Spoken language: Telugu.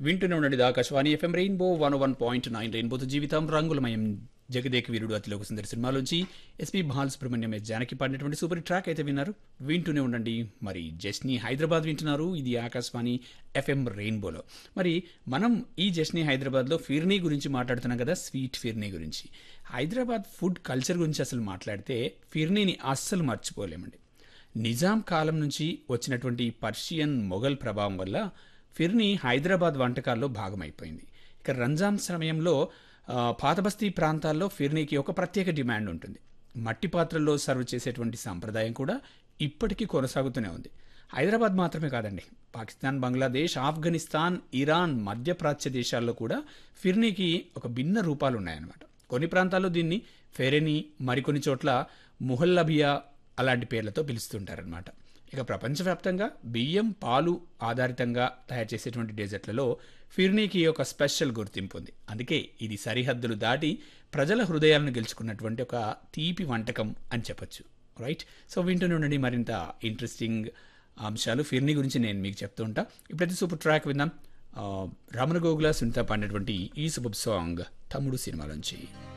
వింటూనే ఉండండి ఇది Akashvani FM rainbow one one point nine రెయిన్బోతో జీవితం రంగులమయం జగదేక వీరుడు అతిలోక సుందరి సినిమాలోంచి ఎస్పి బాలసుబ్రహ్మణ్యం ఎస్ జానకి పాడినటువంటి సూపర్ ట్రాక్ అయితే విన్నారు వింటూనే ఉండండి మరి జస్ని హైదరాబాద్ వింటున్నారు ఇది ఆకాశవాణి ఎఫ్ఎం రెయిన్బోలో మరి మనం ఈ జస్ని హైదరాబాద్లో ఫిర్నీ గురించి మాట్లాడుతున్నాం కదా స్వీట్ ఫిర్నీ గురించి హైదరాబాద్ ఫుడ్ కల్చర్ గురించి అసలు మాట్లాడితే ఫిర్నీని అస్సలు మర్చిపోలేమండి నిజాం కాలం నుంచి వచ్చినటువంటి పర్షియన్ మొఘల్ ప్రభావం వల్ల ఫిర్నీ హైదరాబాద్ వంటకాల్లో భాగమైపోయింది ఇక రంజాన్ సమయంలో ఆ, పాతబస్తీ ప్రాంతాల్లో ఫిర్నీకి ఒక ప్రత్యేక డిమాండ్ ఉంటుంది మట్టి పాత్రల్లో సర్వ్ చేసేటువంటి సాంప్రదాయం కూడా ఇప్పటికీ కొనసాగుతూనే ఉంది హైదరాబాద్ మాత్రమే కాదండి పాకిస్తాన్ బంగ్లాదేశ్ ఆఫ్ఘనిస్తాన్ ఇరాన్ మధ్యప్రాచ్య దేశాల్లో కూడా ఫిర్నీకి ఒక భిన్న రూపాలు ఉన్నాయన్నమాట కొన్ని ప్రాంతాల్లో దీన్ని ఫెరెని మరికొన్ని చోట్ల ముహల్లబియా అలాంటి పేర్లతో పిలుస్తుంటారనమాట ఇక ప్రపంచవ్యాప్తంగా బియ్యం పాలు ఆధారితంగా తయారు చేసేటువంటి డెజర్ట్లలో ఫిర్నీకి ఒక స్పెషల్ గుర్తింపు ఉంది అందుకే ఇది సరిహద్దులు దాటి ప్రజల హృదయాలను గెలుచుకున్నటువంటి ఒక తీపి వంటకం అని చెప్పొచ్చు రైట్ సో వింటూనే ఉండండి మరింత ఇంట్రెస్టింగ్ అంశాలు ఫిర్నీ గురించి నేను మీకు చెప్తూ ఉంటా ఇప్పుడైతే సూపర్ ట్రాక్ విందాం ఆ, రమణ గోగుల సునీత పాడినటువంటి ఈ సూపర్ సాంగ్ తమ్ముడు సినిమాలోంచి